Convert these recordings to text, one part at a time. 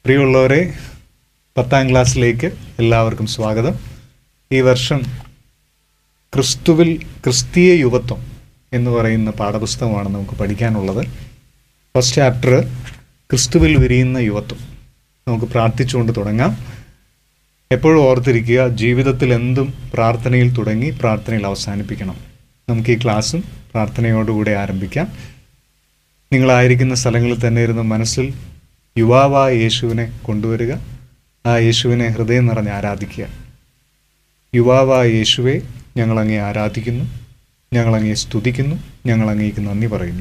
പ്രിയമുള്ളവരെ പത്താം ക്ലാസ്സിലേക്ക് എല്ലാവർക്കും സ്വാഗതം ഈ വർഷം ക്രിസ്തുവിൽ ക്രിസ്തീയ യുവത്വം എന്ന് പറയുന്ന പാഠപുസ്തകമാണ് നമുക്ക് പഠിക്കാനുള്ളത് ഫസ്റ്റ് ചാപ്റ്റർ ക്രിസ്തുവിൽ വിരിയുന്ന യുവത്വം നമുക്ക് പ്രാർത്ഥിച്ചുകൊണ്ട് തുടങ്ങാം എപ്പോഴും ഓർത്തിരിക്കുക ജീവിതത്തിൽ എന്തും പ്രാർത്ഥനയിൽ തുടങ്ങി പ്രാർത്ഥനയിൽ അവസാനിപ്പിക്കണം നമുക്ക് ഈ ക്ലാസ്സും പ്രാർത്ഥനയോടുകൂടെ ആരംഭിക്കാം നിങ്ങളായിരിക്കുന്ന സ്ഥലങ്ങളിൽ തന്നെ ഇരുന്ന് മനസ്സിൽ യുവാവായ യേശുവിനെ കൊണ്ടുവരിക ആ യേശുവിനെ ഹൃദയം നിറഞ്ഞ് ആരാധിക്കുക യുവാവായ യേശുവെ ഞങ്ങളങ്ങേ ആരാധിക്കുന്നു ഞങ്ങളങ്ങേ സ്തുതിക്കുന്നു ഞങ്ങളങ്ങേക്ക് നന്ദി പറയുന്നു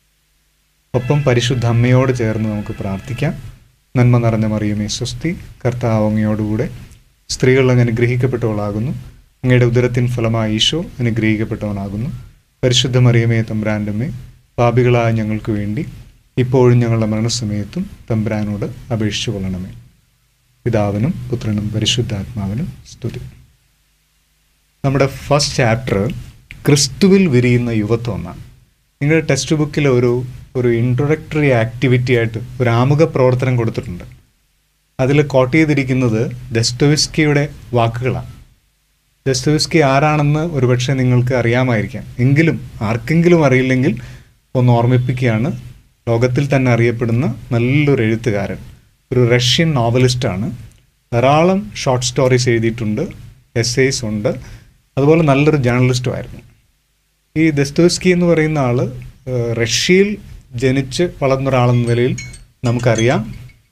ഒപ്പം പരിശുദ്ധ അമ്മയോട് ചേർന്ന് നമുക്ക് പ്രാർത്ഥിക്കാം നന്മ നിറഞ്ഞ മറിയമേ സ്വസ്തി കർത്താവ് അങ്ങയോടുകൂടെ സ്ത്രീകൾ അങ്ങ് അനുഗ്രഹിക്കപ്പെട്ടവളാകുന്നു അങ്ങയുടെ ഉദരത്തിൻ ഫലമായി ഈശോ അനുഗ്രഹിക്കപ്പെട്ടവനാകുന്നു പരിശുദ്ധ മറിയമേ തമ്പ്രാൻ്റമ്മേ പാപികളായ ഞങ്ങൾക്ക് വേണ്ടി ഇപ്പോഴും ഞങ്ങളുടെ മരണസമയത്തും തമ്പ്രാനോട് അപേക്ഷിച്ചു കൊള്ളണമേ പിതാവിനും പുത്രനും പരിശുദ്ധാത്മാവിനും സ്തുതി നമ്മുടെ ഫസ്റ്റ് ചാപ്റ്റർ ക്രിസ്തുവിൽ വിരിയുന്ന യുവത്വം എന്നാണ് നിങ്ങളുടെ ടെക്സ്റ്റ് ബുക്കിൽ ഒരു ഒരു ഇൻട്രൊഡക്ടറി ആക്ടിവിറ്റി ആയിട്ട് ഒരു ആമുഖ പ്രവർത്തനം കൊടുത്തിട്ടുണ്ട് അതിൽ കോട്ട് ചെയ്തിരിക്കുന്നത് ദസ്റ്റോവിസ്കിയുടെ വാക്കുകളാണ് ദസ്റ്റോവിസ്കി ആരാണെന്ന് ഒരുപക്ഷെ നിങ്ങൾക്ക് അറിയാമായിരിക്കാം എങ്കിലും ആർക്കെങ്കിലും അറിയില്ലെങ്കിൽ ഒന്ന് ഓർമ്മിപ്പിക്കുകയാണ് ലോകത്തിൽ തന്നെ അറിയപ്പെടുന്ന നല്ലൊരു എഴുത്തുകാരൻ ഒരു റഷ്യൻ നോവലിസ്റ്റാണ് ധാരാളം ഷോർട്ട് സ്റ്റോറീസ് എഴുതിയിട്ടുണ്ട് എസ്സേസ് ഉണ്ട് അതുപോലെ നല്ലൊരു ജേർണലിസ്റ്റും ആയിരുന്നു ഈ ദസ്തോസ്കി എന്ന് പറയുന്ന ആൾ റഷ്യയിൽ ജനിച്ച് വളർന്ന ഒരാളെന്ന നിലയിൽ നമുക്കറിയാം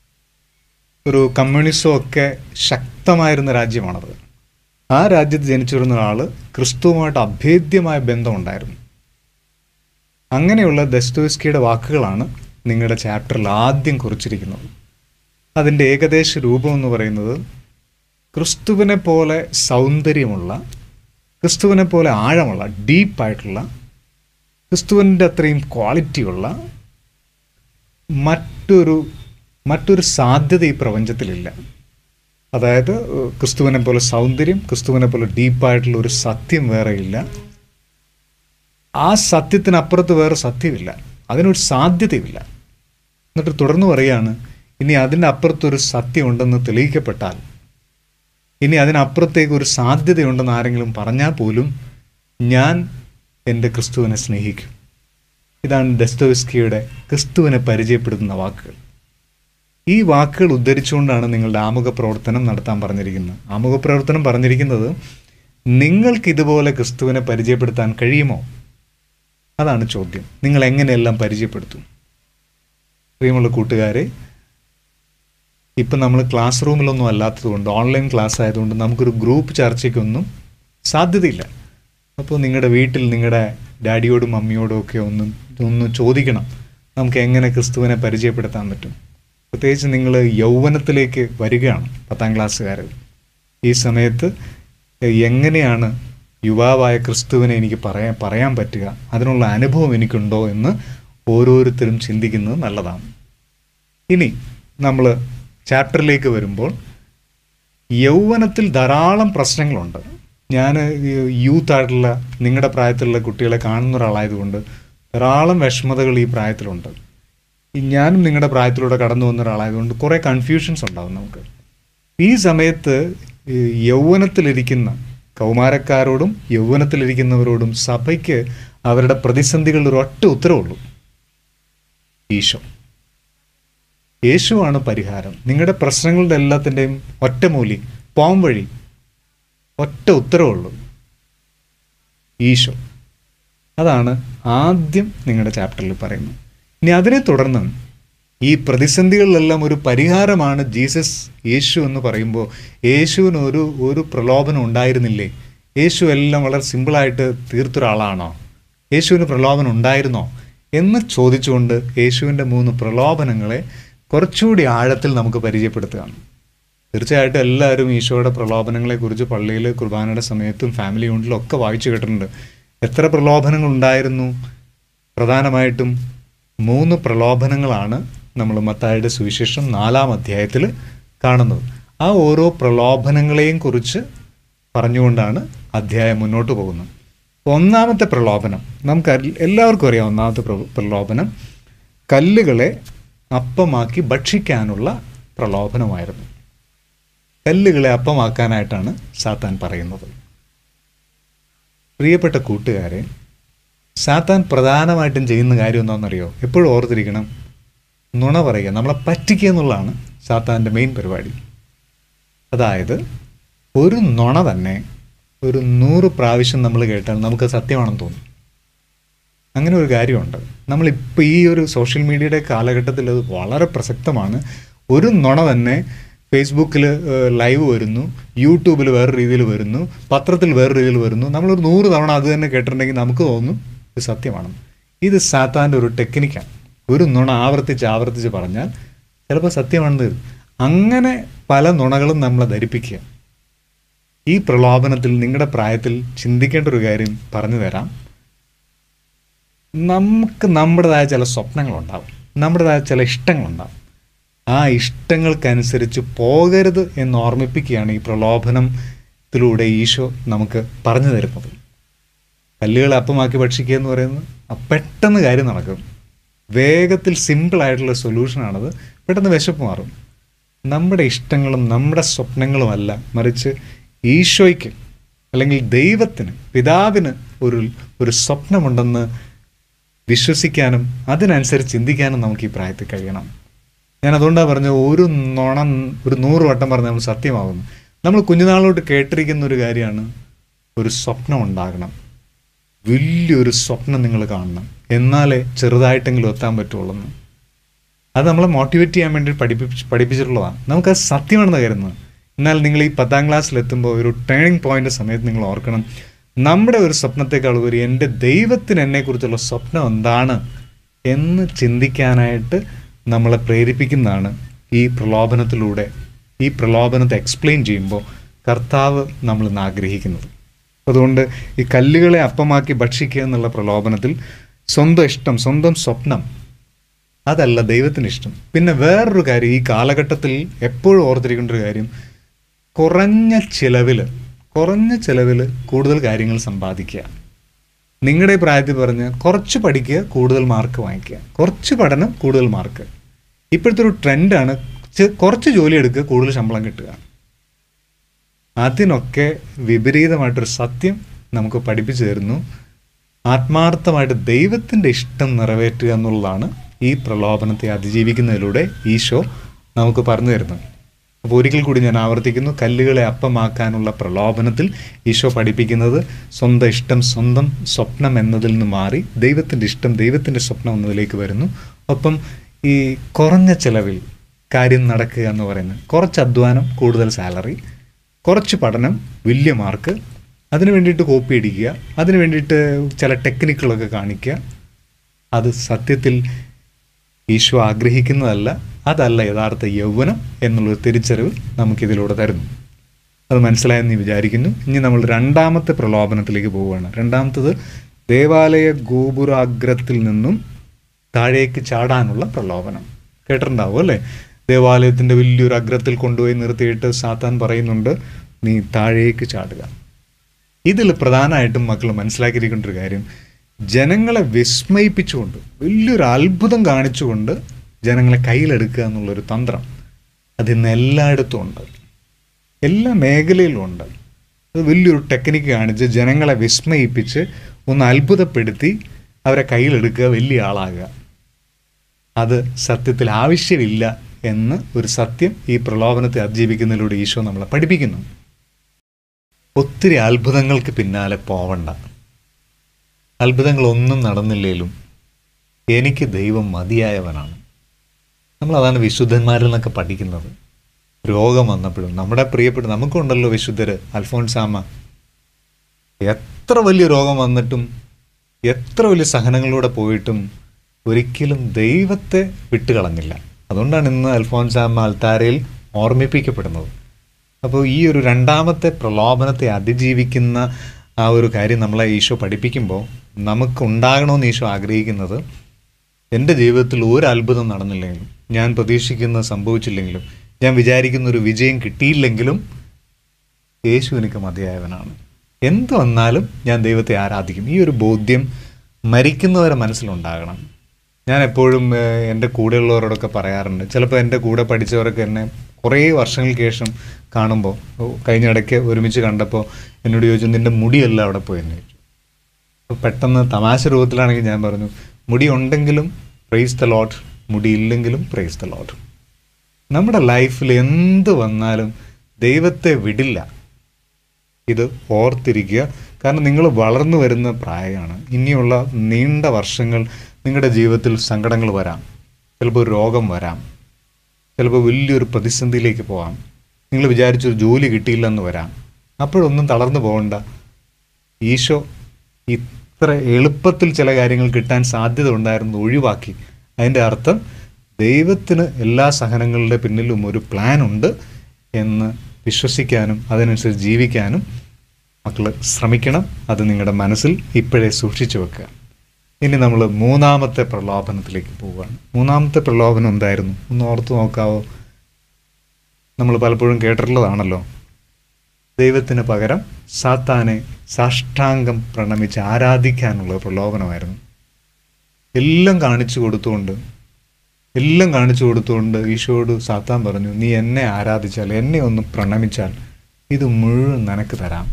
ഒരു കമ്മ്യൂണിസം ഒക്കെ ശക്തമായിരുന്ന രാജ്യമാണത് ആ രാജ്യത്ത് ജനിച്ചു വരുന്ന ഒരാൾ ക്രിസ്തുവുമായിട്ട് അഭേദ്യമായ ബന്ധമുണ്ടായിരുന്നു അങ്ങനെയുള്ള ദസ്തോസ്കിയുടെ വാക്കുകളാണ് നിങ്ങളുടെ ചാപ്റ്ററിൽ ആദ്യം കുറിച്ചിരിക്കുന്നത് അതിൻ്റെ ഏകദേശ രൂപം എന്ന് പറയുന്നത് ക്രിസ്തുവിനെ പോലെ സൗന്ദര്യമുള്ള ക്രിസ്തുവിനെ പോലെ ആഴമുള്ള ഡീപ്പായിട്ടുള്ള ക്രിസ്തുവിൻ്റെ അത്രയും ക്വാളിറ്റിയുള്ള മറ്റൊരു മറ്റൊരു സാധ്യത ഈ പ്രപഞ്ചത്തിലില്ല അതായത് ക്രിസ്തുവിനെ പോലെ സൗന്ദര്യം ക്രിസ്തുവിനെ പോലെ ഡീപ്പായിട്ടുള്ള ഒരു സത്യം വേറെയില്ല ആ സത്യത്തിനപ്പുറത്ത് വേറെ സത്യമില്ല അതിനൊരു സാധ്യതയുമില്ല എന്നിട്ട് തുടർന്ന് പറയാണ് ഇനി അതിൻ്റെ അപ്പുറത്തൊരു സത്യം ഉണ്ടെന്ന് തെളിയിക്കപ്പെട്ടാൽ ഇനി അതിനപ്പുറത്തേക്ക് ഒരു സാധ്യതയുണ്ടെന്ന് ആരെങ്കിലും പറഞ്ഞാൽ പോലും ഞാൻ എൻ്റെ ക്രിസ്തുവിനെ സ്നേഹിക്കും ഇതാണ് ദസ്തോവിസ്കിയുടെ ക്രിസ്തുവിനെ പരിചയപ്പെടുത്തുന്ന വാക്കുകൾ ഈ വാക്കുകൾ ഉദ്ധരിച്ചുകൊണ്ടാണ് നിങ്ങളുടെ ആമുഖ പ്രവർത്തനം നടത്താൻ പറഞ്ഞിരിക്കുന്നത് ആമുഖ പ്രവർത്തനം പറഞ്ഞിരിക്കുന്നത് നിങ്ങൾക്ക് ഇതുപോലെ ക്രിസ്തുവിനെ പരിചയപ്പെടുത്താൻ കഴിയുമോ അതാണ് ചോദ്യം നിങ്ങൾ എങ്ങനെയെല്ലാം പരിചയപ്പെടുത്തും പ്രിയമുള്ള കൂട്ടുകാരെ ഇപ്പം നമ്മൾ ക്ലാസ് റൂമിലൊന്നും അല്ലാത്തതുകൊണ്ട് ഓൺലൈൻ ക്ലാസ് ആയതുകൊണ്ട് നമുക്കൊരു ഗ്രൂപ്പ് ചർച്ചയ്ക്കൊന്നും സാധ്യതയില്ല അപ്പോൾ നിങ്ങളുടെ വീട്ടിൽ നിങ്ങളുടെ ഡാഡിയോടും മമ്മിയോടും ഒക്കെ ഒന്ന് ഒന്ന് ചോദിക്കണം നമുക്ക് എങ്ങനെ ക്രിസ്തുവിനെ പരിചയപ്പെടുത്താൻ പറ്റും പ്രത്യേകിച്ച് നിങ്ങൾ യൗവനത്തിലേക്ക് വരികയാണ് പത്താം ക്ലാസ്സുകാർ ഈ സമയത്ത് എങ്ങനെയാണ് യുവാവായ ക്രിസ്തുവിനെ എനിക്ക് പറയാൻ പറയാൻ പറ്റുക അതിനുള്ള അനുഭവം എനിക്കുണ്ടോ എന്ന് ഓരോരുത്തരും ചിന്തിക്കുന്നത് നല്ലതാണ് ഇനി നമ്മൾ ചാപ്റ്ററിലേക്ക് വരുമ്പോൾ യൗവനത്തിൽ ധാരാളം പ്രശ്നങ്ങളുണ്ട് ഞാൻ യൂത്ത് ആയിട്ടുള്ള നിങ്ങളുടെ പ്രായത്തിലുള്ള കുട്ടികളെ കാണുന്ന ഒരാളായതുകൊണ്ട് ധാരാളം വിഷമതകൾ ഈ പ്രായത്തിലുണ്ട് ഞാനും നിങ്ങളുടെ പ്രായത്തിലൂടെ കടന്നു വന്ന ഒരാളായതുകൊണ്ട് കുറേ കൺഫ്യൂഷൻസ് ഉണ്ടാവും നമുക്ക് ഈ സമയത്ത് യൗവനത്തിലിരിക്കുന്ന കൗമാരക്കാരോടും യൗവനത്തിലിരിക്കുന്നവരോടും സഭയ്ക്ക് അവരുടെ പ്രതിസന്ധികളിൽ ഒരു ഒറ്റ ഉത്തരവുള്ളൂ ഈശോ യേശുവാണ് പരിഹാരം നിങ്ങളുടെ പ്രശ്നങ്ങളുടെ എല്ലാത്തിൻ്റെയും ഒറ്റമൂലി പോം വഴി ഒറ്റ ഉത്തരവുള്ളൂ ഈശോ അതാണ് ആദ്യം നിങ്ങളുടെ ചാപ്റ്ററിൽ പറയുന്നത് ഇനി അതിനെ തുടർന്ന് ഈ പ്രതിസന്ധികളിലെല്ലാം ഒരു പരിഹാരമാണ് ജീസസ് യേശു എന്ന് പറയുമ്പോൾ യേശുവിന് ഒരു ഒരു പ്രലോഭനം ഉണ്ടായിരുന്നില്ലേ യേശു എല്ലാം വളരെ സിമ്പിളായിട്ട് തീർത്തൊരാളാണോ യേശുവിന് പ്രലോഭനം ഉണ്ടായിരുന്നോ എന്ന് ചോദിച്ചുകൊണ്ട് യേശുവിൻ്റെ മൂന്ന് പ്രലോഭനങ്ങളെ കുറച്ചുകൂടി ആഴത്തിൽ നമുക്ക് പരിചയപ്പെടുത്തുകയാണ് തീർച്ചയായിട്ടും എല്ലാവരും ഈശോയുടെ പ്രലോഭനങ്ങളെക്കുറിച്ച് പള്ളിയിൽ കുർബാനയുടെ സമയത്തും ഫാമിലി യൂണിറ്റിലും ഒക്കെ വായിച്ചു കേട്ടിട്ടുണ്ട് എത്ര പ്രലോഭനങ്ങൾ ഉണ്ടായിരുന്നു പ്രധാനമായിട്ടും മൂന്ന് പ്രലോഭനങ്ങളാണ് നമ്മൾ മത്തായുടെ സുവിശേഷം നാലാം അധ്യായത്തിൽ കാണുന്നത് ആ ഓരോ പ്രലോഭനങ്ങളെയും കുറിച്ച് പറഞ്ഞുകൊണ്ടാണ് അധ്യായം മുന്നോട്ട് പോകുന്നത് ഒന്നാമത്തെ പ്രലോഭനം നമുക്ക് എല്ലാവർക്കും അറിയാം ഒന്നാമത്തെ പ്രലോഭനം കല്ലുകളെ അപ്പമാക്കി ഭക്ഷിക്കാനുള്ള പ്രലോഭനമായിരുന്നു കല്ലുകളെ അപ്പമാക്കാനായിട്ടാണ് സാത്താൻ പറയുന്നത് പ്രിയപ്പെട്ട കൂട്ടുകാരെ സാത്താൻ പ്രധാനമായിട്ടും ചെയ്യുന്ന കാര്യം എന്താണെന്നറിയോ എപ്പോഴും ഓർത്തിരിക്കണം നുണ പറയുക നമ്മളെ പറ്റിക്കുക എന്നുള്ളതാണ് സാത്താൻ്റെ മെയിൻ പരിപാടി അതായത് ഒരു നുണ തന്നെ ഒരു നൂറ് പ്രാവശ്യം നമ്മൾ കേട്ടാൽ നമുക്ക് സത്യമാണെന്ന് തോന്നും അങ്ങനെ ഒരു കാര്യമുണ്ട് നമ്മളിപ്പോൾ ഈ ഒരു സോഷ്യൽ മീഡിയയുടെ കാലഘട്ടത്തിൽ അത് വളരെ പ്രസക്തമാണ് ഒരു നുണ തന്നെ ഫേസ്ബുക്കിൽ ലൈവ് വരുന്നു യൂട്യൂബിൽ വേറെ രീതിയിൽ വരുന്നു പത്രത്തിൽ വേറെ രീതിയിൽ വരുന്നു നമ്മളൊരു നൂറ് തവണ അത് തന്നെ കേട്ടിട്ടുണ്ടെങ്കിൽ നമുക്ക് തോന്നും ഇത് സത്യമാണെന്ന് ഇത് സാത്താൻ്റെ ഒരു ടെക്നിക്കാണ് ഒരു നുണ ആവർത്തിച്ച് ആവർത്തിച്ച് പറഞ്ഞാൽ ചിലപ്പോൾ സത്യമാണെന്ന് വരും അങ്ങനെ പല നുണകളും നമ്മളെ ധരിപ്പിക്കുക ഈ പ്രലോഭനത്തിൽ നിങ്ങളുടെ പ്രായത്തിൽ ചിന്തിക്കേണ്ട ഒരു കാര്യം പറഞ്ഞു തരാം നമുക്ക് നമ്മുടേതായ ചില സ്വപ്നങ്ങളുണ്ടാവും നമ്മുടേതായ ചില ഇഷ്ടങ്ങളുണ്ടാവും ആ ഇഷ്ടങ്ങൾക്കനുസരിച്ച് പോകരുത് എന്ന് ഓർമ്മിപ്പിക്കുകയാണ് ഈ പ്രലോഭനത്തിലൂടെ ഈശോ നമുക്ക് പറഞ്ഞു തരുന്നത് കല്ലുകൾ അപ്പമാക്കി ഭക്ഷിക്കുക എന്ന് പറയുന്നത് ആ പെട്ടെന്ന് കാര്യം നടക്കും വേഗത്തിൽ സിമ്പിളായിട്ടുള്ള സൊല്യൂഷനാണത് പെട്ടെന്ന് വിശപ്പ് മാറും നമ്മുടെ ഇഷ്ടങ്ങളും നമ്മുടെ സ്വപ്നങ്ങളുമല്ല മറിച്ച് ഈശോയ്ക്ക് അല്ലെങ്കിൽ ദൈവത്തിന് പിതാവിന് ഒരു ഒരു സ്വപ്നമുണ്ടെന്ന് വിശ്വസിക്കാനും അതിനനുസരിച്ച് ചിന്തിക്കാനും നമുക്ക് ഈ പ്രായത്തിൽ കഴിയണം ഞാൻ അതുകൊണ്ടാണ് പറഞ്ഞത് ഒരു നുണ ഒരു നൂറ് വട്ടം പറഞ്ഞ് നമ്മൾ സത്യമാകുന്നു നമ്മൾ കുഞ്ഞുനാളോട്ട് കേട്ടിരിക്കുന്ന ഒരു കാര്യമാണ് ഒരു സ്വപ്നം ഉണ്ടാകണം വലിയൊരു സ്വപ്നം നിങ്ങൾ കാണണം എന്നാലേ ചെറുതായിട്ടെങ്കിലും എത്താൻ പറ്റുള്ളൂ എന്ന് അത് നമ്മളെ മോട്ടിവേറ്റ് ചെയ്യാൻ വേണ്ടി പഠിപ്പിച്ച് പഠിപ്പിച്ചിട്ടുള്ളതാണ് നമുക്കത് സത്യമാണെന്ന് കരുതുന്നത് എന്നാൽ നിങ്ങൾ ഈ പത്താം ക്ലാസ്സിൽ എത്തുമ്പോൾ ഒരു ടേണിംഗ് പോയിന്റ് സമയത്ത് നിങ്ങൾ ഓർക്കണം നമ്മുടെ ഒരു സ്വപ്നത്തെക്കാൾ ഉപരി എൻ്റെ ദൈവത്തിന് എന്നെക്കുറിച്ചുള്ള സ്വപ്നം എന്താണ് എന്ന് ചിന്തിക്കാനായിട്ട് നമ്മളെ പ്രേരിപ്പിക്കുന്നതാണ് ഈ പ്രലോഭനത്തിലൂടെ ഈ പ്രലോഭനത്തെ എക്സ്പ്ലെയിൻ ചെയ്യുമ്പോൾ കർത്താവ് നമ്മൾ ഇന്ന് ആഗ്രഹിക്കുന്നത് അതുകൊണ്ട് ഈ കല്ലുകളെ അപ്പമാക്കി ഭക്ഷിക്കുക എന്നുള്ള പ്രലോഭനത്തിൽ സ്വന്തം ഇഷ്ടം സ്വന്തം സ്വപ്നം അതല്ല ദൈവത്തിന് ഇഷ്ടം പിന്നെ വേറൊരു കാര്യം ഈ കാലഘട്ടത്തിൽ എപ്പോഴും ഓർത്തിരിക്കേണ്ട ഒരു കാര്യം കുറഞ്ഞ ചിലവിൽ കുറഞ്ഞ ചിലവിൽ കൂടുതൽ കാര്യങ്ങൾ സമ്പാദിക്കുക നിങ്ങളുടെ ഈ പ്രായത്തിൽ പറഞ്ഞ് കുറച്ച് പഠിക്കുക കൂടുതൽ മാർക്ക് വാങ്ങിക്കുക കുറച്ച് പഠനം കൂടുതൽ മാർക്ക് ഇപ്പോഴത്തെ ഒരു ട്രെൻഡാണ് ചെ- കുറച്ച് ജോലി എടുക്കുക കൂടുതൽ ശമ്പളം കിട്ടുക അതിനൊക്കെ വിപരീതമായിട്ടൊരു സത്യം നമുക്ക് പഠിപ്പിച്ചു തരുന്നു ആത്മാർത്ഥമായിട്ട് ദൈവത്തിൻ്റെ ഇഷ്ടം നിറവേറ്റുക എന്നുള്ളതാണ് ഈ പ്രലോഭനത്തെ അതിജീവിക്കുന്നതിലൂടെ ഈശോ നമുക്ക് പറഞ്ഞു തരുന്നത് അപ്പോൾ ഒരിക്കൽ കൂടി ഞാൻ ആവർത്തിക്കുന്നു കല്ലുകളെ അപ്പമാക്കാനുള്ള പ്രലോഭനത്തിൽ ഈശോ പഠിപ്പിക്കുന്നത് സ്വന്തം ഇഷ്ടം സ്വന്തം സ്വപ്നം എന്നതിൽ നിന്ന് മാറി ദൈവത്തിൻ്റെ ഇഷ്ടം ദൈവത്തിൻ്റെ സ്വപ്നം എന്നതിലേക്ക് വരുന്നു ഒപ്പം ഈ കുറഞ്ഞ ചിലവിൽ കാര്യം നടക്കുക എന്ന് പറയുന്നത് കുറച്ച് അധ്വാനം കൂടുതൽ സാലറി കുറച്ച് പഠനം വലിയ മാർക്ക് അതിന് വേണ്ടിയിട്ട് കോപ്പി അടിക്കുക അതിന് വേണ്ടിയിട്ട് ചില ടെക്നിക്കുകളൊക്കെ കാണിക്കുക അത് സത്യത്തിൽ ഈശോ ആഗ്രഹിക്കുന്നതല്ല അതല്ല യഥാർത്ഥ യൗവനം എന്നുള്ളൊരു തിരിച്ചറിവ് നമുക്കിതിലൂടെ തരുന്നു അത് മനസ്സിലായെന്ന് ഞാൻ വിചാരിക്കുന്നു ഇനി നമ്മൾ രണ്ടാമത്തെ പ്രലോഭനത്തിലേക്ക് പോവുകയാണ് രണ്ടാമത്തത് ദേവാലയ ഗോപുരാഗ്രത്തിൽ നിന്നും താഴേക്ക് ചാടാനുള്ള പ്രലോഭനം കേട്ടിട്ടുണ്ടാവും അല്ലേ ദേവാലയത്തിൻ്റെ വലിയൊരു അഗ്രത്തിൽ കൊണ്ടുപോയി നിർത്തിയിട്ട് സാത്താൻ പറയുന്നുണ്ട് നീ താഴേക്ക് ചാടുക ഇതിൽ പ്രധാനമായിട്ടും മക്കൾ മനസ്സിലാക്കിയിരിക്കേണ്ട ഒരു കാര്യം ജനങ്ങളെ വിസ്മയിപ്പിച്ചുകൊണ്ട് വലിയൊരു അത്ഭുതം കാണിച്ചുകൊണ്ട് ജനങ്ങളെ കയ്യിലെടുക്കുക എന്നുള്ളൊരു തന്ത്രം അത് ഇന്ന് എല്ലായിടത്തും ഉണ്ട് എല്ലാ മേഖലയിലും ഉണ്ട് അത് വലിയൊരു ടെക്നിക്ക് കാണിച്ച് ജനങ്ങളെ വിസ്മയിപ്പിച്ച് ഒന്ന് അത്ഭുതപ്പെടുത്തി അവരെ കയ്യിലെടുക്കുക വലിയ ആളാകുക അത് സത്യത്തിൽ ആവശ്യമില്ല എന്ന് ഒരു സത്യം ഈ പ്രലോഭനത്തെ അതിജീവിക്കുന്നതിലൂടെ ഈശോ നമ്മളെ പഠിപ്പിക്കുന്നു ഒത്തിരി അത്ഭുതങ്ങൾക്ക് പിന്നാലെ പോവണ്ട അത്ഭുതങ്ങളൊന്നും നടന്നില്ലേലും എനിക്ക് ദൈവം മതിയായവനാണ് നമ്മൾ അതാണ് വിശുദ്ധന്മാരിൽ നിന്നൊക്കെ പഠിക്കുന്നത് രോഗം വന്നപ്പോഴും നമ്മുടെ പ്രിയപ്പെട്ട നമുക്കുണ്ടല്ലോ വിശുദ്ധര് അൽഫോൺസാമ എത്ര വലിയ രോഗം വന്നിട്ടും എത്ര വലിയ സഹനങ്ങളിലൂടെ പോയിട്ടും ഒരിക്കലും ദൈവത്തെ വിട്ടുകളഞ്ഞില്ല അതുകൊണ്ടാണ് ഇന്ന് അൽഫോൻസാമ അൽത്താരയിൽ ഓർമ്മിപ്പിക്കപ്പെടുന്നത് അപ്പോൾ ഈ ഒരു രണ്ടാമത്തെ പ്രലോഭനത്തെ അതിജീവിക്കുന്ന ആ ഒരു കാര്യം നമ്മളെ ഈശോ പഠിപ്പിക്കുമ്പോൾ നമുക്ക് ഉണ്ടാകണമെന്ന് ഈശോ ആഗ്രഹിക്കുന്നത് എൻ്റെ ജീവിതത്തിൽ ഒരു അത്ഭുതം നടന്നില്ലെങ്കിലും ഞാൻ പ്രതീക്ഷിക്കുന്നത് സംഭവിച്ചില്ലെങ്കിലും ഞാൻ വിചാരിക്കുന്ന ഒരു വിജയം കിട്ടിയില്ലെങ്കിലും യേശു എനിക്ക് മതിയായവനാണ് എന്ത് വന്നാലും ഞാൻ ദൈവത്തെ ആരാധിക്കും ഈ ഒരു ബോധ്യം മരിക്കുന്നവരെ മനസ്സിലുണ്ടാകണം ഞാൻ എപ്പോഴും ഏഹ്, എൻ്റെ കൂടെയുള്ളവരോടൊക്കെ പറയാറുണ്ട് ചിലപ്പോൾ എൻ്റെ കൂടെ പഠിച്ചവരൊക്കെ എന്നെ കുറേ വർഷങ്ങൾക്ക് ശേഷം കാണുമ്പോൾ ഓ, കഴിഞ്ഞ ഇടയ്ക്ക് ഒരുമിച്ച് കണ്ടപ്പോൾ എന്നോട് ചോദിച്ചു നിൻ്റെ മുടിയല്ല അവിടെ പോയെന്ന് ചോദിച്ചു അപ്പോൾ പെട്ടെന്ന് തമാശ രൂപത്തിലാണെങ്കിൽ ഞാൻ പറഞ്ഞു മുടി ഉണ്ടെങ്കിലും പ്രൈസ് ദ ലോട്ട് മുടി ഇല്ലെങ്കിലും പ്രൈസ് ദ ലോട്ട് നമ്മുടെ ലൈഫിൽ എന്ത് വന്നാലും ദൈവത്തെ വിടില്ല ഇത് ഓർത്തിരിക്കുക കാരണം നിങ്ങൾ വളർന്നു വരുന്ന പ്രായമാണ് ഇനിയുള്ള നീണ്ട വർഷങ്ങൾ നിങ്ങളുടെ ജീവിതത്തിൽ സങ്കടങ്ങൾ വരാം ചിലപ്പോൾ ഒരു രോഗം വരാം ചിലപ്പോൾ വലിയൊരു പ്രതിസന്ധിയിലേക്ക് പോകാം നിങ്ങൾ വിചാരിച്ചൊരു ജോലി കിട്ടിയില്ലെന്ന് വരാം അപ്പോഴൊന്നും തളർന്നു പോകണ്ട ഈശോ ഇത്ര എളുപ്പത്തിൽ ചില കാര്യങ്ങൾ കിട്ടാൻ സാധ്യത ഉണ്ടായിരുന്നത് ഒഴിവാക്കി അതിൻ്റെ അർത്ഥം ദൈവത്തിന് എല്ലാ സഹനങ്ങളുടെ പിന്നിലും ഒരു പ്ലാൻ ഉണ്ട് എന്ന് വിശ്വസിക്കാനും അതിനനുസരിച്ച് ജീവിക്കാനും മക്കൾ ശ്രമിക്കണം അത് നിങ്ങളുടെ മനസ്സിൽ ഇപ്പോഴേ സൂക്ഷിച്ചു വെക്കുക ഇനി നമ്മൾ മൂന്നാമത്തെ പ്രലോഭനത്തിലേക്ക് പോവുകയാണ് മൂന്നാമത്തെ പ്രലോഭനം എന്തായിരുന്നു ഒന്ന് ഓർത്ത് നോക്കാവോ നമ്മൾ പലപ്പോഴും കേട്ടിട്ടുള്ളതാണല്ലോ ദൈവത്തിന് പകരം സാത്താനെ സാഷ്ടാംഗം പ്രണമിച്ച് ആരാധിക്കാനുള്ള പ്രലോഭനമായിരുന്നു എല്ലാം കാണിച്ചു കൊടുത്തുകൊണ്ട് എല്ലാം കാണിച്ചു കൊടുത്തുകൊണ്ട് ഈശോയോട് സാത്താൻ പറഞ്ഞു നീ എന്നെ ആരാധിച്ചാൽ എന്നെ ഒന്ന് പ്രണമിച്ചാൽ ഇത് മുഴുവൻ നിനക്ക് തരാം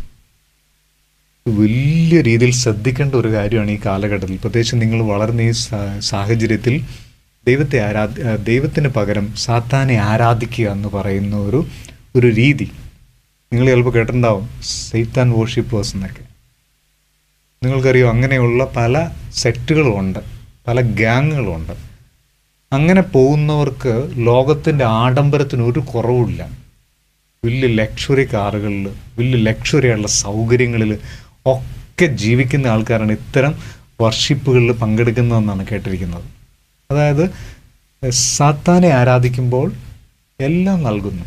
വലിയ രീതിയിൽ ശ്രദ്ധിക്കേണ്ട ഒരു കാര്യമാണ് ഈ കാലഘട്ടത്തിൽ പ്രത്യേകിച്ച് നിങ്ങൾ വളർന്ന ഈ സാ- സാഹചര്യത്തിൽ ദൈവത്തെ ആരാധി ആ, ദൈവത്തിന് പകരം സാത്താനെ ആരാധിക്കുക എന്ന് പറയുന്ന ഒരു ഒരു രീതി നിങ്ങൾ ചിലപ്പോൾ കേട്ടിട്ടുണ്ടാവും സൈത്താൻ വോഷിപ്പേഴ്സ് എന്നൊക്കെ നിങ്ങൾക്കറിയോ അങ്ങനെയുള്ള പല സെറ്റുകളുമുണ്ട് പല ഗ്യാങ്ങുകളുമുണ്ട് അങ്ങനെ പോകുന്നവർക്ക് ലോകത്തിൻ്റെ ആഡംബരത്തിന് ഒരു കുറവുമില്ല വലിയ ലക്ഷറി കാറുകളിൽ വലിയ ലക്ഷറിയുള്ള സൗകര്യങ്ങളിൽ ഒക്കെ ജീവിക്കുന്ന ആൾക്കാരാണ് ഇത്തരം വർഷിപ്പുകളിൽ പങ്കെടുക്കുന്നതെന്നാണ് കേട്ടിരിക്കുന്നത് അതായത് സാത്താനെ ആരാധിക്കുമ്പോൾ എല്ലാം നൽകുന്നു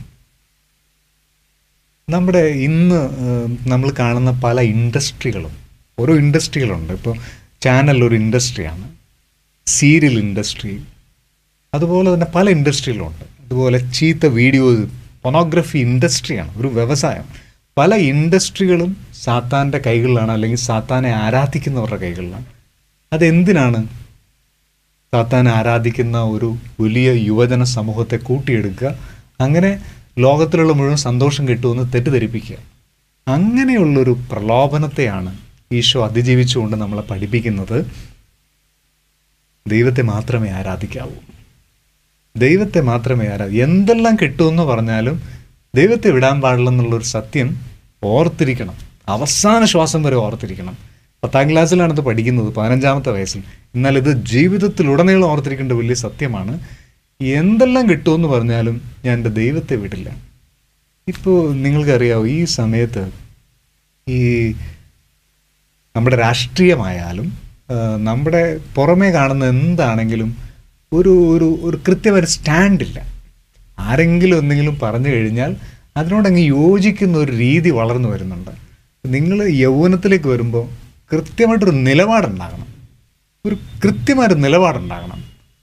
നമ്മുടെ ഇന്ന് ഏഹ്, നമ്മൾ കാണുന്ന പല ഇൻഡസ്ട്രികളും ഓരോ ഇൻഡസ്ട്രികളുണ്ട് ഇപ്പോൾ ചാനൽ ഒരു ഇൻഡസ്ട്രിയാണ് സീരിയൽ ഇൻഡസ്ട്രി അതുപോലെ തന്നെ പല ഇൻഡസ്ട്രികളുണ്ട് അതുപോലെ ചീത്ത വീഡിയോ പൊണോഗ്രഫി ഇൻഡസ്ട്രിയാണ് ഒരു വ്യവസായം പല ഇൻഡസ്ട്രികളും സാത്താൻ്റെ കൈകളിലാണ് അല്ലെങ്കിൽ സാത്താനെ ആരാധിക്കുന്നവരുടെ കൈകളിലാണ് അതെന്തിനാണ് സാത്താൻ ആരാധിക്കുന്ന ഒരു വലിയ യുവജന സമൂഹത്തെ കൂട്ടിയെടുക്കുക അങ്ങനെ ലോകത്തിലുള്ള മുഴുവൻ സന്തോഷം കിട്ടുമെന്ന് തെറ്റിദ്ധരിപ്പിക്കുക അങ്ങനെയുള്ളൊരു പ്രലോഭനത്തെയാണ് ഈശോ അതിജീവിച്ചുകൊണ്ട് നമ്മളെ പഠിപ്പിക്കുന്നത് ദൈവത്തെ മാത്രമേ ആരാധിക്കാവൂ ദൈവത്തെ മാത്രമേ ആരാധി എന്തെല്ലാം കിട്ടുമെന്ന് പറഞ്ഞാലും ദൈവത്തെ വിടാൻ പാടില്ലെന്നുള്ളൊരു സത്യം ഓർത്തിരിക്കണം അവസാന ശ്വാസം വരെ ഓർത്തിരിക്കണം പത്താം ക്ലാസ്സിലാണ് ഇത് പഠിക്കുന്നത് പതിനഞ്ചാമത്തെ വയസ്സിൽ എന്നാൽ ഇത് ജീവിതത്തിലുടനീളം ഓർത്തിരിക്കേണ്ട വലിയ സത്യമാണ് എന്തെല്ലാം കിട്ടുമെന്ന് പറഞ്ഞാലും ഞാൻ എൻ്റെ ദൈവത്തെ വിടില്ല ഇപ്പോൾ നിങ്ങൾക്കറിയാവോ ഈ സമയത്ത് ഈ നമ്മുടെ രാഷ്ട്രീയമായാലും ആ, നമ്മുടെ പുറമേ കാണുന്ന എന്താണെങ്കിലും ഒരു ഒരു ഒരു കൃത്യമായ ഒരു സ്റ്റാൻഡില്ല ആരെങ്കിലും എന്തെങ്കിലും പറഞ്ഞു കഴിഞ്ഞാൽ അതിനോടങ്ങ് യോജിക്കുന്ന ഒരു രീതി വളർന്നു വരുന്നുണ്ട് നിങ്ങൾ യൗവനത്തിലേക്ക് വരുമ്പോൾ കൃത്യമായിട്ടൊരു നിലപാടുണ്ടാകണം ഒരു കൃത്യമായൊരു നിലപാടുണ്ടാകണം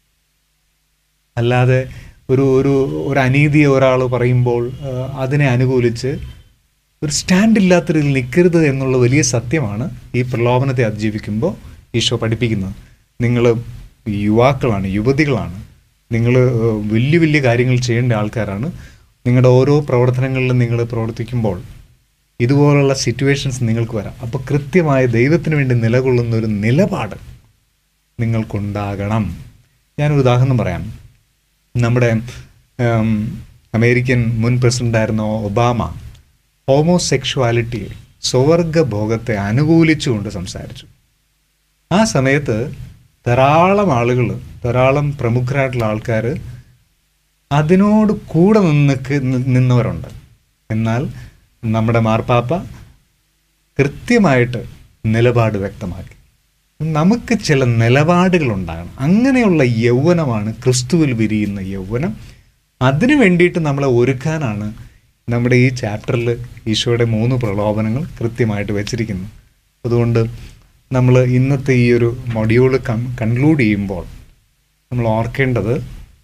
അല്ലാതെ ഒരു ഒരു ഒരു അനീതിയെ ഒരാൾ പറയുമ്പോൾ ആ, അതിനെ അനുകൂലിച്ച് ഒരു സ്റ്റാൻഡ് ഇല്ലാത്ത രീതിയിൽ നിൽക്കരുത് എന്നുള്ള വലിയ സത്യമാണ് ഈ പ്രലോഭനത്തെ അതിജീവിക്കുമ്പോൾ ഈശോ പഠിപ്പിക്കുന്നത് നിങ്ങൾ യുവാക്കളാണ് യുവതികളാണ് നിങ്ങൾ വലിയ വലിയ കാര്യങ്ങൾ ചെയ്യേണ്ട ആൾക്കാരാണ് നിങ്ങളുടെ ഓരോ പ്രവർത്തനങ്ങളിലും നിങ്ങൾ പ്രവർത്തിക്കുമ്പോൾ ഇതുപോലുള്ള സിറ്റുവേഷൻസ് നിങ്ങൾക്ക് വരാം അപ്പോൾ കൃത്യമായ ദൈവത്തിന് വേണ്ടി നിലകൊള്ളുന്ന ഒരു നിലപാട് നിങ്ങൾക്കുണ്ടാകണം ഞാനൊരു ഉദാഹരണം പറയാം നമ്മുടെ ഉം, അമേരിക്കൻ മുൻ പ്രസിഡൻ്റായിരുന്ന ഒബാമ ഹോമോസെക്ഷുവാലിറ്റി സ്വവർഗഭോഗത്തെ അനുകൂലിച്ചുകൊണ്ട് സംസാരിച്ചു ആ സമയത്ത് ധാരാളം ആളുകൾ ധാരാളം പ്രമുഖരായിട്ടുള്ള ആൾക്കാർ അതിനോട് കൂടെ നിന്നക്ക് നിന്നവരുണ്ട് എന്നാൽ നമ്മുടെ മാർപ്പാപ്പ കൃത്യമായിട്ട് നിലപാട് വ്യക്തമാക്കി നമുക്ക് ചില നിലപാടുകൾ ഉണ്ടാകണം അങ്ങനെയുള്ള യൗവനമാണ് ക്രിസ്തുവിൽ വിരിയുന്ന യൗവനം അതിനു വേണ്ടിയിട്ട് നമ്മളെ ഒരുക്കാനാണ് നമ്മുടെ ഈ ചാപ്റ്ററിൽ ഈശോയുടെ മൂന്ന് പ്രലോഭനങ്ങൾ കൃത്യമായിട്ട് വെച്ചിരിക്കുന്നു അതുകൊണ്ട് നമ്മൾ ഇന്നത്തെ ഈ ഒരു മൊഡ്യൂൾ കൺക്ലൂഡ് ചെയ്യുമ്പോൾ നമ്മൾ ഓർക്കേണ്ടത്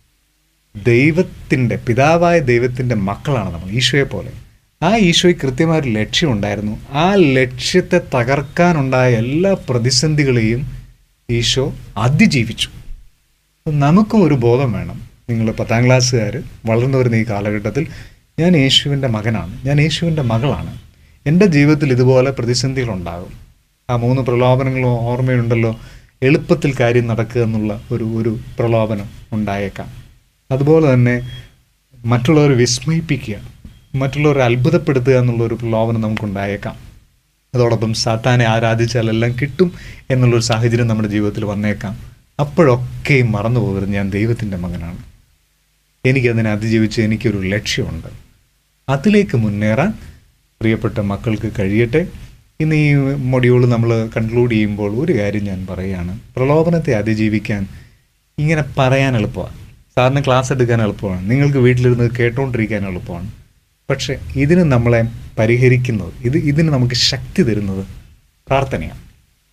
ദൈവത്തിൻ്റെ പിതാവായ ദൈവത്തിൻ്റെ മക്കളാണ് നമ്മൾ ഈശോയെ പോലെ ആ ഈശോയ്ക്ക് കൃത്യമായൊരു ലക്ഷ്യമുണ്ടായിരുന്നു ആ ലക്ഷ്യത്തെ തകർക്കാനുണ്ടായ എല്ലാ പ്രതിസന്ധികളെയും ഈശോ അതിജീവിച്ചു നമുക്കും ഒരു ബോധം വേണം നിങ്ങൾ പത്താം ക്ലാസ്സുകാർ വളർന്നു വരുന്ന ഈ കാലഘട്ടത്തിൽ ഞാൻ യേശുവിൻ്റെ മകനാണ് ഞാൻ യേശുവിൻ്റെ മകളാണ് എൻ്റെ ജീവിതത്തിൽ ഇതുപോലെ പ്രതിസന്ധികളുണ്ടാകും ആ മൂന്ന് പ്രലോഭനങ്ങളും ഓർമ്മയുണ്ടല്ലോ എളുപ്പത്തിൽ കാര്യം നടക്കുക എന്നുള്ള ഒരു ഒരു പ്രലോഭനം ഉണ്ടായേക്കാം അതുപോലെ തന്നെ മറ്റുള്ളവരെ വിസ്മയിപ്പിക്കുക മറ്റുള്ളവരെ അത്ഭുതപ്പെടുത്തുക എന്നുള്ള ഒരു പ്രലോഭനം നമുക്കുണ്ടായേക്കാം അതോടൊപ്പം സാത്താനെ ആരാധിച്ചാൽ എല്ലാം കിട്ടും എന്നുള്ളൊരു സാഹചര്യം നമ്മുടെ ജീവിതത്തിൽ വന്നേക്കാം അപ്പോഴൊക്കെയും മറന്നു പോകരുത് ഞാൻ ദൈവത്തിൻ്റെ മകനാണ് എനിക്കതിനെ അതിജീവിച്ച് എനിക്കൊരു ലക്ഷ്യമുണ്ട് അതിലേക്ക് മുന്നേറാൻ പ്രിയപ്പെട്ട മക്കൾക്ക് കഴിയട്ടെ ഇന്ന് ഈ മൊഡ്യൂൾ നമ്മൾ കൺക്ലൂഡ് ചെയ്യുമ്പോൾ ഒരു കാര്യം ഞാൻ പറയുകയാണ് പ്രലോഭനത്തെ അതിജീവിക്കാൻ ഇങ്ങനെ പറയാൻ എളുപ്പമാണ് സാറിന് ക്ലാസ് എടുക്കാൻ എളുപ്പമാണ് നിങ്ങൾക്ക് വീട്ടിലിരുന്ന് കേട്ടുകൊണ്ടിരിക്കാൻ എളുപ്പമാണ് പക്ഷെ ഇതിന് നമ്മളെ പരിഹരിക്കുന്നത് ഇത് ഇതിന് നമുക്ക് ശക്തി തരുന്നത് പ്രാർത്ഥനയാണ്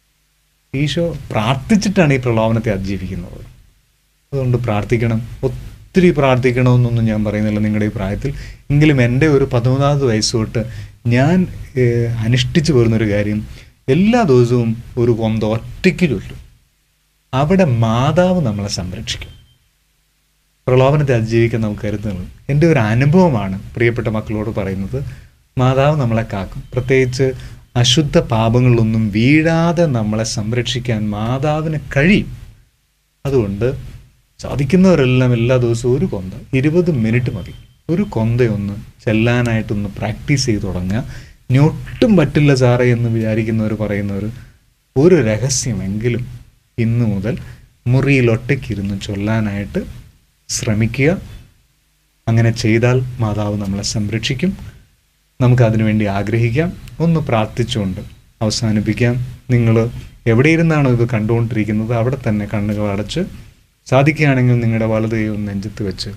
ഈശോ പ്രാർത്ഥിച്ചിട്ടാണ് ഈ പ്രലോഭനത്തെ അതിജീവിക്കുന്നത് അതുകൊണ്ട് പ്രാർത്ഥിക്കണം ഒത്തിരി പ്രാർത്ഥിക്കണമെന്നൊന്നും ഞാൻ പറയുന്നില്ല നിങ്ങളുടെ ഈ പ്രായത്തിൽ എങ്കിലും എൻ്റെ ഒരു പതിമൂന്നാമത് വയസ്സ് തൊട്ട് ഞാൻ ഏഹ്, അനുഷ്ഠിച്ചു വരുന്നൊരു കാര്യം എല്ലാ ദിവസവും ഒരു കൊന്ത ഒറ്റയ്ക്ക് ചൊല്ലും അവിടെ മാതാവ് നമ്മളെ സംരക്ഷിക്കും പ്രലോഭനത്തെ അതിജീവിക്കാൻ നമുക്ക് കരുതുന്നത് എൻ്റെ ഒരു അനുഭവമാണ് പ്രിയപ്പെട്ട മക്കളോട് പറയുന്നത് മാതാവ് നമ്മളെ കാക്കും പ്രത്യേകിച്ച് അശുദ്ധ പാപങ്ങളിലൊന്നും വീഴാതെ നമ്മളെ സംരക്ഷിക്കാൻ മാതാവിന് കഴിയും അതുകൊണ്ട് സാധിക്കുന്നവരെല്ലാം എല്ലാ ദിവസവും ഒരു കൊന്ത ഇരുപത് മിനിറ്റ് മതി ഒരു കൊന്തയൊന്ന് ചെല്ലാനായിട്ടൊന്ന് പ്രാക്ടീസ് ചെയ്ത് തുടങ്ങുക ഇനി ഒട്ടും പറ്റില്ല സാറേ എന്ന് വിചാരിക്കുന്നവർ പറയുന്നവർ ഒരു രഹസ്യമെങ്കിലും ഇന്നു മുതൽ മുറിയിൽ ഒറ്റയ്ക്കിരുന്ന് ചൊല്ലാനായിട്ട് ശ്രമിക്കുക അങ്ങനെ ചെയ്താൽ മാതാവ് നമ്മളെ സംരക്ഷിക്കും നമുക്ക് അതിനുവേണ്ടി ആഗ്രഹിക്കാം ഒന്ന് പ്രാർത്ഥിച്ചുകൊണ്ട് അവസാനിപ്പിക്കാം നിങ്ങൾ എവിടെ ഇരുന്നാണോ ഇത് കണ്ടുകൊണ്ടിരിക്കുന്നത് അവിടെ തന്നെ കണ്ണുകൾ അടച്ച് സാധിക്കുകയാണെങ്കിൽ നിങ്ങളുടെ വലത് കൈ ഒന്ന് നെഞ്ചത്ത് വെച്ച്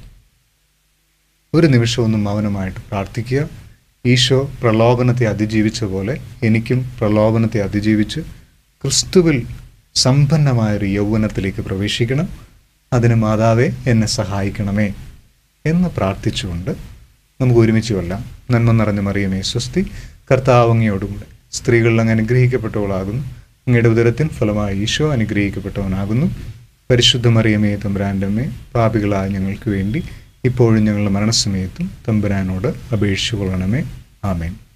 ഒരു നിമിഷം ഒന്ന് മൗനമായിട്ട് പ്രാർത്ഥിക്കുക ഈശോ പ്രലോഭനത്തെ അതിജീവിച്ച പോലെ എനിക്കും പ്രലോഭനത്തെ അതിജീവിച്ച് ക്രിസ്തുവിൽ സമ്പന്നമായൊരു യൗവനത്തിലേക്ക് പ്രവേശിക്കണം അതിന് മാതാവെ എന്നെ സഹായിക്കണമേ എന്ന് പ്രാർത്ഥിച്ചുകൊണ്ട് നമുക്ക് ഒരുമിച്ച് കൊല്ലാം നന്മ നിറഞ്ഞ മറിയമേ സ്വസ്തി കർത്താവ് അങ്ങയോടുകൂടെ സ്ത്രീകൾ അങ്ങ് അനുഗ്രഹിക്കപ്പെട്ടവളാകുന്നു അങ്ങയുടെ ഉദരത്തിൻ ഫലമായി ഈശോ അനുഗ്രഹിക്കപ്പെട്ടവനാകുന്നു പരിശുദ്ധ മറിയമേ തമ്പുരാൻ്റെ അമ്മേ പാപികളായ ഞങ്ങൾക്ക് വേണ്ടി ഇപ്പോഴും ഞങ്ങളുടെ മരണസമയത്തും തമ്പുരാനോട് അപേക്ഷിച്ചു കൊള്ളണമേ ആമേൻ